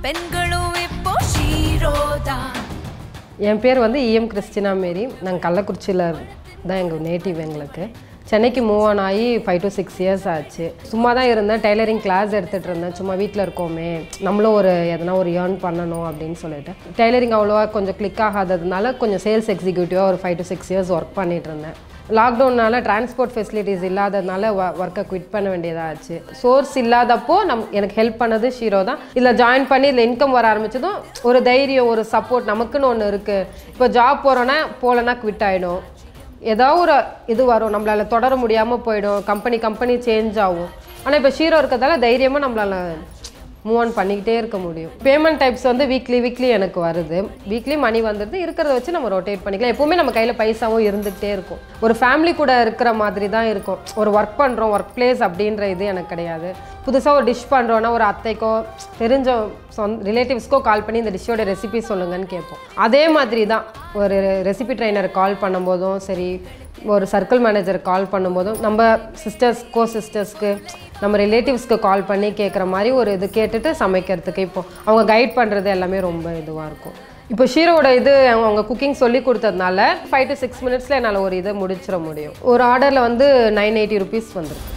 பெண்களும் இப்போ ஷீரோதான் என் பேர் வந்து இஎம் கிறிஸ்டினா மேரி நாங்கள் கள்ளக்குறிச்சியில் தான் எங்கள் நேட்டிவ் எங்களுக்கு சென்னைக்கு மூவ் ஆன் ஆகி ஃபைவ் டு சிக்ஸ் இயர்ஸ் ஆச்சு சும்மா தான் இருந்தேன் டெய்லரிங் கிளாஸ் எடுத்துகிட்டு இருந்தேன் சும்மா வீட்டில் இருக்கோமே நம்மளும் ஒரு எதனா ஒரு ஏர்ன் பண்ணணும் அப்படின்னு சொல்லிட்டு டெய்லரிங் அவ்வளோவா கொஞ்சம் கிளிக் ஆகாததுனால கொஞ்சம் சேல்ஸ் எக்ஸிக்யூட்டிவாக ஒரு five to six years work பண்ணிட்டு இருந்தேன் லாக்டவுன்னால டிரான்ஸ்போர்ட் ஃபெசிலிட்டிஸ் இல்லாததுனால ஒர்க்கை குவிட் பண்ண வேண்டியதாச்சு சோர்ஸ் இல்லாதப்போ நம் எனக்கு ஹெல்ப் பண்ணது ஷீரோ தான் இதில் ஜாயின் பண்ணி இதில் இன்கம் வர ஆரம்பிச்சதும் ஒரு தைரியம் ஒரு சப்போர்ட் நமக்குன்னு ஒன்று இருக்குது இப்போ ஜாப் போகிறோன்னா போகலன்னா குவிட் ஆகிடும் ஏதோ ஒரு இது வரும் நம்மளால் தொடர முடியாமல் போயிடும் கம்பெனி கம்பெனி சேஞ்ச் ஆகும் ஆனால் இப்போ ஷீரோ இருக்கிறதால தைரியமாக நம்மளால் மூவ் ஆன் பண்ணிக்கிட்டே இருக்க முடியும் பேமெண்ட் டைப்ஸ் வந்து வீக்லி வீக்லி எனக்கு வருது வீக்லி மணி வந்துடுது இருக்கிறத வச்சு நம்ம ரொட்டேட் பண்ணிக்கலாம் எப்பவுமே நம்ம கையில் பைசாவும் இருந்துகிட்டே இருக்கும் ஒரு ஃபேமிலி கூட இருக்கிற மாதிரி தான் இருக்கும் ஒரு ஒர்க் பண்ணுறோம் ஒர்க் பிளேஸ் அப்படின்ற இது எனக்கு கிடையாது புதுசாக ஒரு டிஷ் பண்ணுறோன்னா ஒரு அத்தைக்கோ தெரிஞ்ச சொந்த ரிலேட்டிவ்ஸ்க்கோ கால் பண்ணி இந்த டிஷ்ஷோட ரெசிபி சொல்லுங்கன்னு கேட்போம் அதே மாதிரி தான் ஒரு ரெசிபி ட்ரைனர் கால் பண்ணும்போதும் சரி ஒரு சர்க்கிள் மேனேஜர் கால் பண்ணும்போதும் நம்ம சிஸ்டர்ஸ் கோ சிஸ்டர்ஸ்க்கு நம்ம ரிலேட்டிவ்ஸ்க்கு கால் பண்ணி கேட்குற மாதிரி ஒரு இது கேட்டுட்டு சமைக்கிறதுக்கு இப்போ அவங்க கைட் பண்ணுறது எல்லாமே ரொம்ப இதுவாக இருக்கும் இப்போ ஷீரோட இது அவங்க அவங்க குக்கிங் சொல்லி கொடுத்ததுனால ஃபைவ் டு சிக்ஸ் மினிட்ஸில் என்னால் ஒரு இதை முடிச்சிட முடியும் ஒரு ஆர்டரில் வந்து நைன் எயிட்டி ருபீஸ் வந்துருக்கு